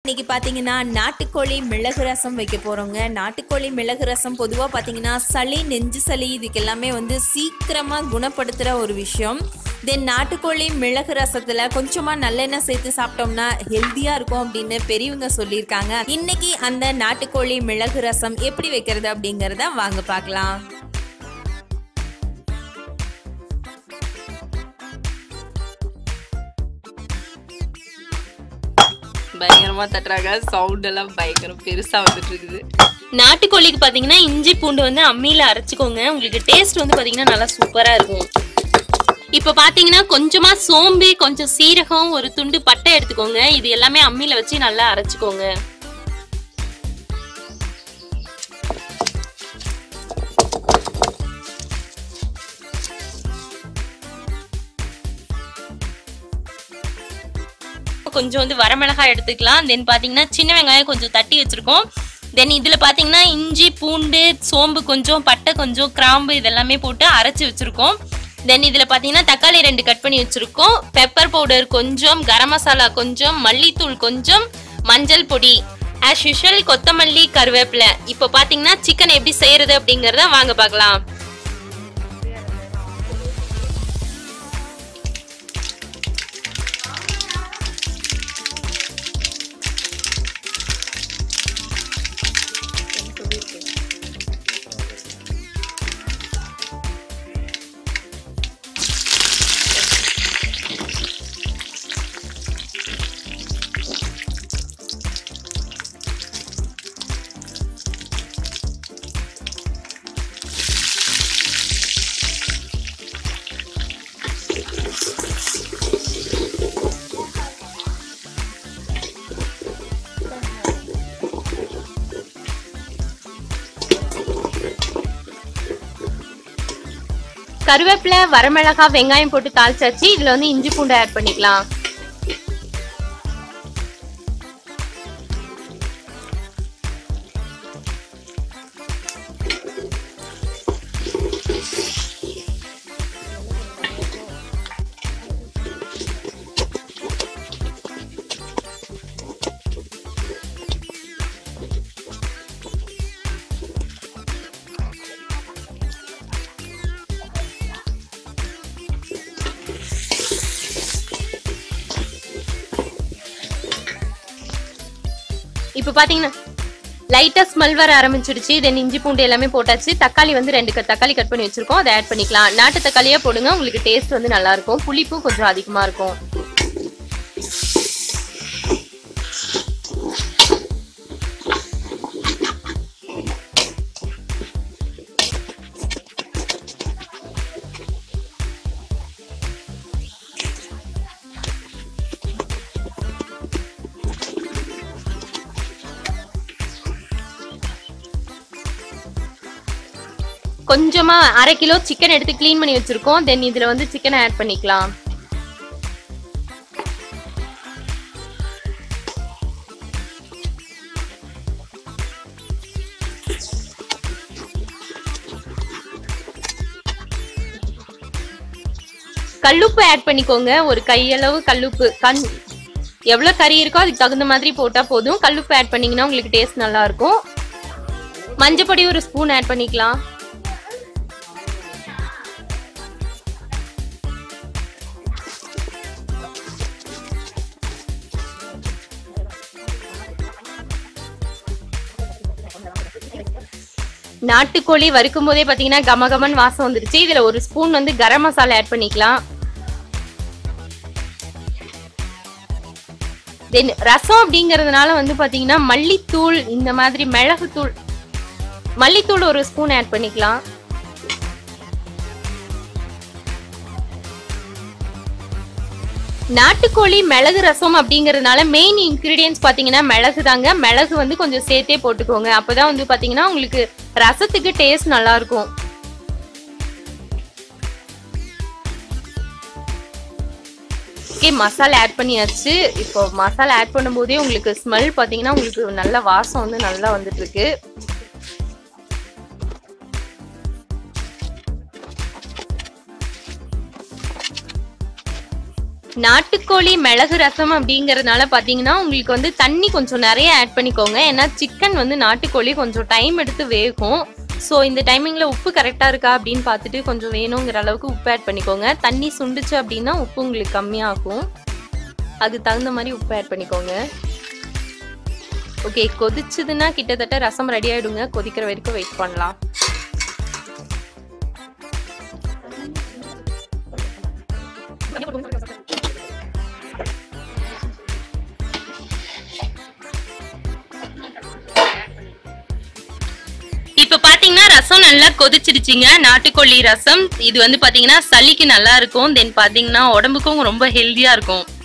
இன்னைக்கு பார்த்தீங்கன்னா நாட்டுக்கோழி மிளகு ரசம் வைக்க போகிறோங்க நாட்டுக்கோழி மிளகு ரசம் பொதுவாக பார்த்தீங்கன்னா சளி நெஞ்சு சளி இதுக்கு எல்லாமே வந்து சீக்கிரமாக குணப்படுத்துகிற ஒரு விஷயம் தென் நாட்டுக்கோழி மிளகு ரசத்தில் கொஞ்சமாக நல்லெண்ணெய் சேர்த்து சாப்பிட்டோம்னா ஹெல்த்தியாக இருக்கும் அப்படின்னு பெரியவங்க சொல்லியிருக்காங்க இன்னைக்கு அந்த நாட்டுக்கோழி மிளகு ரசம் எப்படி வைக்கிறது அப்படிங்கிறத வாங்க பார்க்கலாம் பயங்கரமா தட்டுறாங்க சவுண்ட் எல்லாம் பயங்கரம் பெருசா வந்துட்டு இருக்குது நாட்டுக்கோழிக்கு பாத்தீங்கன்னா இஞ்சி பூண்டு வந்து அம்மியில அரைச்சுக்கோங்க உங்களுக்கு டேஸ்ட் வந்து பாத்தீங்கன்னா நல்லா சூப்பரா இருக்கும் இப்ப பாத்தீங்கன்னா கொஞ்சமா சோம்பு கொஞ்சம் சீரகம் ஒரு துண்டு பட்டை எடுத்துக்கோங்க இது எல்லாமே அம்மியில வச்சு நல்லா அரைச்சுக்கோங்க கொஞ்சம் வந்து வரமிளகாய் எடுத்துக்கலாம் தென் பாத்தீங்கன்னா சின்ன வெங்காயம் கொஞ்சம் தட்டி வச்சிருக்கோம் தென் இதுல பாத்தீங்கன்னா இஞ்சி பூண்டு சோம்பு கொஞ்சம் பட்டை கொஞ்சம் கிராம்பு இதெல்லாமே போட்டு அரைச்சு வச்சிருக்கோம் தென் இதுல பாத்தீங்கன்னா தக்காளி ரெண்டு கட் பண்ணி வச்சிருக்கோம் பெப்பர் பவுடர் கொஞ்சம் கரம் மசாலா கொஞ்சம் மல்லித்தூள் கொஞ்சம் மஞ்சள் பொடி ஆஸ் யூஷுவல் கொத்தமல்லி கருவேப்பிலை இப்போ பாத்தீங்கன்னா சிக்கன் எப்படி செய்யறது அப்படிங்கறத வாங்க பார்க்கலாம் கருவேப்பிலை வரமிளகாய் வெங்காயம் போட்டு தாளிச்சாச்சு இதுல வந்து இஞ்சி பூண்டு ஆட் பண்ணிக்கலாம் இப்போ பாத்தீங்கன்னா லைட்டா ஸ்மெல் வர ஆரம்பிச்சிடுச்சு தென் இஞ்சி பூண்டு எல்லாமே போட்டாச்சு தக்காளி வந்து ரெண்டு க- தக்காளி கட் பண்ணி வச்சிருக்கோம் அதை ஆட் பண்ணிக்கலாம் நாட்டு தக்காளியா போடுங்க உங்களுக்கு டேஸ்ட் வந்து நல்லா இருக்கும் புளிப்பும் கொஞ்சம் அதிகமா இருக்கும் கொஞ்சமா அரை கிலோ சிக்கன் எடுத்து க்ளீன் பண்ணி வச்சிருக்கோம் தென் இதுல வந்து சிக்கனை ஆட் பண்ணிக்கலாம் கல்லுப்பு ஆட் பண்ணிக்கோங்க ஒரு கையளவு கல்லுப்பு கண் எவ்வளவு கறி இருக்கோ அதுக்கு தகுந்த மாதிரி போட்டா போதும் கல்லுப்பு ஆட் பண்ணீங்கன்னா உங்களுக்கு டேஸ்ட் நல்லா இருக்கும் மஞ்சப்பொடி ஒரு ஸ்பூன் ஆட் பண்ணிக்கலாம் நாட்டுக்கோழி வறுக்கும் போதே பாத்தீங்கன்னா கமகமன் வாசம் வந்துருச்சு இதுல ஒரு ஸ்பூன் வந்து கரம் மசாலா ஆட் பண்ணிக்கலாம் தென் ரசம் அப்படிங்கறதுனால வந்து பாத்தீங்கன்னா மல்லித்தூள் இந்த மாதிரி மிளகுத்தூள் மல்லித்தூள் ஒரு ஸ்பூன் ஆட் பண்ணிக்கலாம் நாட்டுக்கோழி மிளகு ரசம் அப்படிங்கறதுனால மெயின் இன்கிரீடியன்ஸ் பாத்தீங்கன்னா மிளகு தாங்க மிளகு வந்து கொஞ்சம் சேர்த்தே போட்டுக்கோங்க அப்பதான் வந்து பாத்தீங்கன்னா உங்களுக்கு ரசத்துக்கு டேஸ்ட் நல்லா இருக்கும் ஓகே மசாலா ஆட் பண்ணியாச்சு இப்போ மசாலா ஆட் பண்ணும்போதே உங்களுக்கு ஸ்மெல் பாத்தீங்கன்னா உங்களுக்கு நல்ல வாசம் வந்து நல்லா வந்துட்டு இருக்கு நாட்டுக்கோழி மிளகு ரசம் அப்படிங்கறதுனால பாத்தீங்கன்னா உங்களுக்கு வந்து தண்ணி கொஞ்சம் நிறைய ஆட் பண்ணிக்கோங்க ஏன்னா சிக்கன் வந்து நாட்டுக்கோழி கொஞ்சம் டைம் எடுத்து வேகும் ஸோ இந்த டைமிங்ல உப்பு கரெக்டா இருக்கா அப்படின்னு பார்த்துட்டு கொஞ்சம் வேணுங்கிற அளவுக்கு உப்பு ஆட் பண்ணிக்கோங்க தண்ணி சுண்டுச்சு அப்படின்னா உப்பு உங்களுக்கு கம்மியாகும் அதுக்கு தகுந்த மாதிரி உப்பு ஆட் பண்ணிக்கோங்க ஓகே கொதிச்சதுன்னா கிட்டத்தட்ட ரசம் ரெடி ஆயிடுங்க கொதிக்கிற வரைக்கும் வெயிட் பண்ணலாம் இப்ப பாத்தீங்கன்னா ரசம் நல்லா கொதிச்சிடுச்சுங்க நாட்டுக்கோழி ரசம் இது வந்து பாத்தீங்கன்னா சளிக்கு நல்லா இருக்கும் தென் பாத்தீங்கன்னா உடம்புக்கும் ரொம்ப ஹெல்தியா இருக்கும்